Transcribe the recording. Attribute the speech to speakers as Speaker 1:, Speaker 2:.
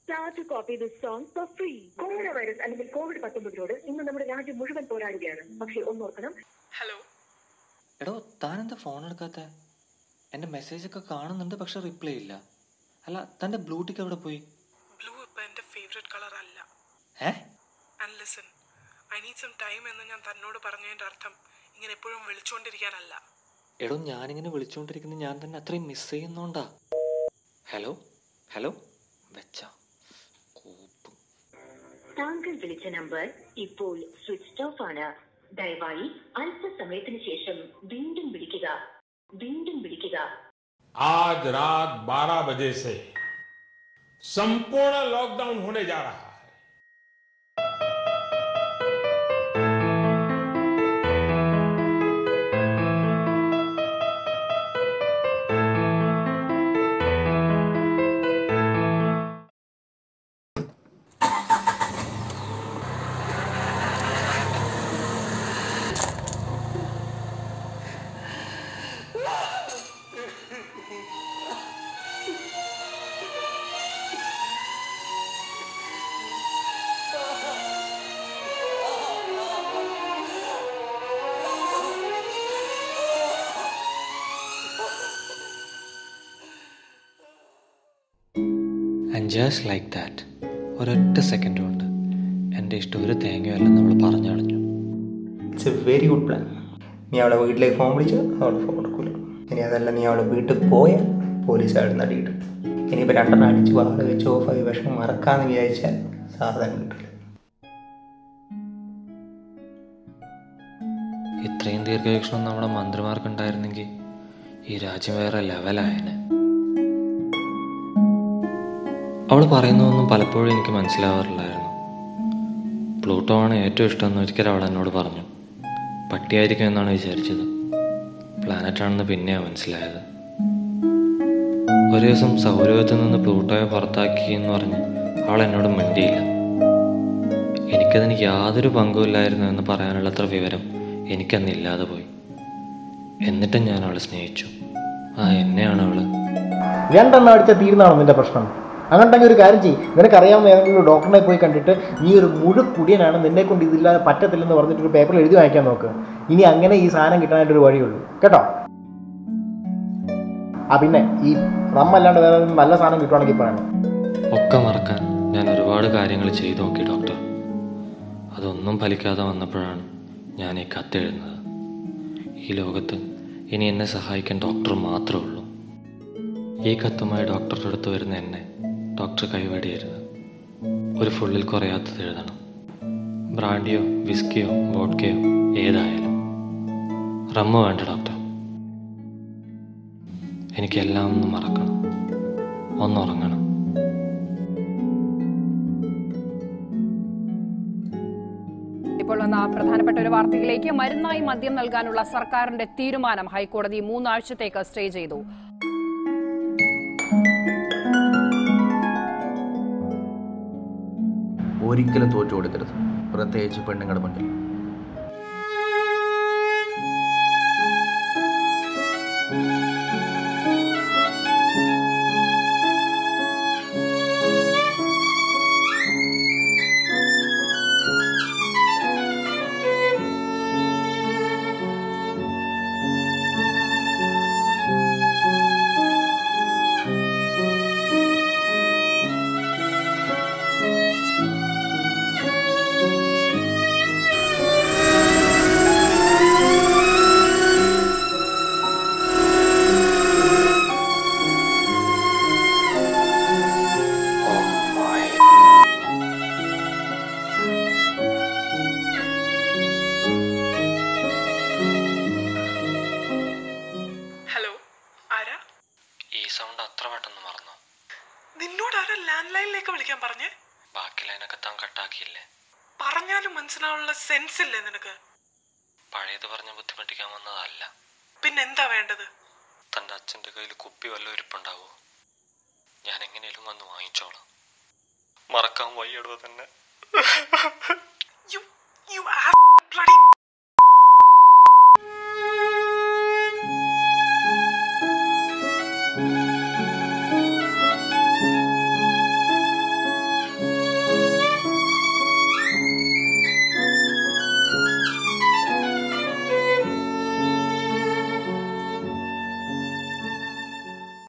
Speaker 1: Start to copy this song for free. Corona virus അല്ലെങ്കിൽ covid പത്തൊമ്പതിനോട് ഇന്ന് നമ്മുടെ രാജ്യം മുഴുവൻ പോരാടുകയാണ് പക്ഷേ ഒന്നോർക്കണം
Speaker 2: ഹലോ
Speaker 3: എടോ താനെന്താ ഫോൺ എടുക്കാത്ത എൻ്റെ മെസ്സേജൊക്കെ കാണുന്നുണ്ട് പക്ഷെ റിപ്ലൈ ഇല്ല അല്ല തൻ്റെ ബ്ലൂടിക്ക് എവിടെ പോയി
Speaker 2: ബ്ലൂ ഇപ്പം എൻ്റെ ഫേവറേറ്റ് കളർ അല്ല
Speaker 3: eh
Speaker 2: and listen I need some time എന്ന് ഞാൻ തന്നോട് പറഞ്ഞതിൻ്റെ അർത്ഥം ഇങ്ങനെ എപ്പോഴും വിളിച്ചുകൊണ്ടിരിക്കാനല്ല
Speaker 3: എടോ ഞാനിങ്ങനെ വിളിച്ചുകൊണ്ടിരിക്കുന്നത് ഞാൻ തന്നെ അത്രയും മിസ് ചെയ്യുന്നോണ്ടാ ഹലോ ഹലോ വെച്ച കോപ്പ്
Speaker 1: താങ്കൾ വിളിച്ച നമ്പർ ഇപ്പോൾ സ്വിച്ച് ഓഫ് ആണ് ദയവായി അല്പസമയത്തിന് ശേഷം വീണ്ടും വിളിക്കുക വീണ്ടും വിളിക്കുക
Speaker 4: आज रात 12 बजे से संपूर्ण लॉकडाउन होने जा रहा है
Speaker 3: ആൻഡ് ജസ്റ്റ് ലൈക്ക് ദാറ്റ് ഒരൊറ്റ സെക്കൻഡ് കൊണ്ട് എൻ്റെ ഇഷ്ടം ഒരു തേങ്ങയല്ലെന്ന് അവൾ പറഞ്ഞളഞ്ഞു
Speaker 5: it's a very good plan നീ അവളെ വീട്ടിലേക്ക് ഫോൺ വിളിച്ച് അവളെ ഫോൺ എടുക്കില്ല ഇനി അതല്ല നീ അവളെ വീട്ടിൽ പോയാൽ പോലീസ് അവിടെ നടിയിട്ട് ഇനിയിപ്പോൾ രണ്ടെണ്ണം അടിച്ച് വാള് വെച്ച് ഓഫായി വിഷം മറക്കാമെന്ന് വിചാരിച്ചാൽ സാധനം കിട്ടില്ല
Speaker 3: ഇത്രയും ദീർഘവീക്ഷണം നമ്മുടെ മന്ത്രിമാർക്കുണ്ടായിരുന്നെങ്കിൽ ഈ രാജ്യം വേറെ ലെവലായനെ അവൾ പറയുന്നതൊന്നും പലപ്പോഴും എനിക്ക് മനസ്സിലാവാറില്ലായിരുന്നു പ്ലൂട്ടോ ആണ് ഏറ്റവും ഇഷ്ടമെന്ന് ഒരിക്കൽ അവൾ എന്നോട് പറഞ്ഞു പട്ടിയായിരിക്കും എന്നാണ് വിചാരിച്ചത് പ്ലാനറ്റ് ആണെന്ന് പിന്നെയാണ് മനസ്സിലായത് ഒരു ദിവസം സൗരവത്തിൽ നിന്ന് പ്ലൂട്ടോയെ പുറത്താക്കി എന്ന് പറഞ്ഞ് അവൾ എന്നോട് മിണ്ടിയില്ല എനിക്കതിന് യാതൊരു പങ്കുമില്ലായിരുന്നു എന്ന് പറയാനുള്ളത്ര വിവരം എനിക്കന്ന് ഇല്ലാതെ പോയി എന്നിട്ടും ഞാൻ അവളെ സ്നേഹിച്ചു ആ എന്നെയാണ് അവള്
Speaker 6: രണ്ടെണ്ണം അടിച്ചാൽ തീരുന്നതാണോ നിന്റെ പ്രശ്നം അങ്ങനെയുണ്ടെങ്കിൽ ഒരു കാര്യം ചെയ്യും നിനക്കറിയാവുന്ന ഏതെങ്കിലും ഒരു ഡോക്ടറിനെ പോയി കണ്ടിട്ട് നീ ഒരു മുഴു കുടിയനാണ് നിന്നെ കൊണ്ട് ഇതില്ലാതെ പറ്റത്തില്ലെന്ന് പറഞ്ഞിട്ട് ഒരു പേപ്പറിൽ എഴുതി വാങ്ങിക്കാൻ നോക്ക് ഇനി അങ്ങനെ ഈ സാധനം കിട്ടാനായിട്ടൊരു വഴിയുള്ളൂ കേട്ടോ ആ പിന്നെ ഈ റം അല്ലാണ്ട് വേറെ ഏതെങ്കിലും നല്ല സാധനം കിട്ടുവാണെങ്കിൽ പറയണം
Speaker 3: ഒക്കെ മറക്കാൻ ഞാൻ ഒരുപാട് കാര്യങ്ങൾ ചെയ്തു നോക്കി ഡോക്ടർ അതൊന്നും ഫലിക്കാതെ വന്നപ്പോഴാണ് ഞാൻ ഈ കത്തെഴുതുന്നത് ഈ ലോകത്ത് ഇനി എന്നെ സഹായിക്കാൻ ഡോക്ടർ മാത്രമേ ഉള്ളൂ ഈ കത്തുമായി ഡോക്ടറുടെ അടുത്ത് വരുന്ന എന്നെ ഡോക്ടർ കൈവടിയരുത് ഒരു ഫുള്ളിൽ കുറയാത്തത് എഴുതണം ബ്രാൻഡിയോ വിസ്കിയോ വോഡ്കയോ ഏതായാലും റമ്മ വേണ്ട ഡോക്ടർ എനിക്കെല്ലാം ഒന്ന് മറക്കണം ഒന്നുറങ്ങണം
Speaker 7: ഇപ്പോൾ വന്ന പ്രധാനപ്പെട്ട ഒരു വാർത്തയിലേക്ക് മരുന്നായി മദ്യം നൽകാനുള്ള സർക്കാരിന്റെ തീരുമാനം ഹൈക്കോടതി മൂന്നാഴ്ചത്തേക്ക് സ്റ്റേ ചെയ്തു
Speaker 8: ഒരിക്കലും തോറ്റു കൊടുക്കരുത് പ്രത്യേകിച്ച് പെണ്ണുങ്ങളുടെ മുന്നിൽ
Speaker 2: ഹലോ ആരാ
Speaker 3: ഈ സൗണ്ട് അത്ര പെട്ടെന്ന് മറന്നോ
Speaker 2: നിന്നോട് ആരാ ലാൻഡ് ലൈനിലേക്ക് വിളിക്കാൻ പറഞ്ഞേ
Speaker 3: ബാക്കി ലൈനൊക്കെ താൻ കട്ടാക്കിയില്ലേ
Speaker 2: പറഞ്ഞാലും മനസ്സിലാവാനുള്ള സെൻസ് ഇല്ലേ നിനക്ക്
Speaker 3: പഴയത് പറഞ്ഞ് ബുദ്ധിമുട്ടിക്കാൻ വന്നതല്ല
Speaker 2: പിന്നെന്താ വേണ്ടത്
Speaker 3: തൻ്റെ അച്ഛൻ്റെ കയ്യിൽ കുപ്പി വല്ലതും ഇരിപ്പുണ്ടാവോ ഞാൻ എങ്ങനെയും വന്ന് വാങ്ങിച്ചോളാം മറക്കാൻ വയ്യടോ തന്നെ
Speaker 2: യു യു bloody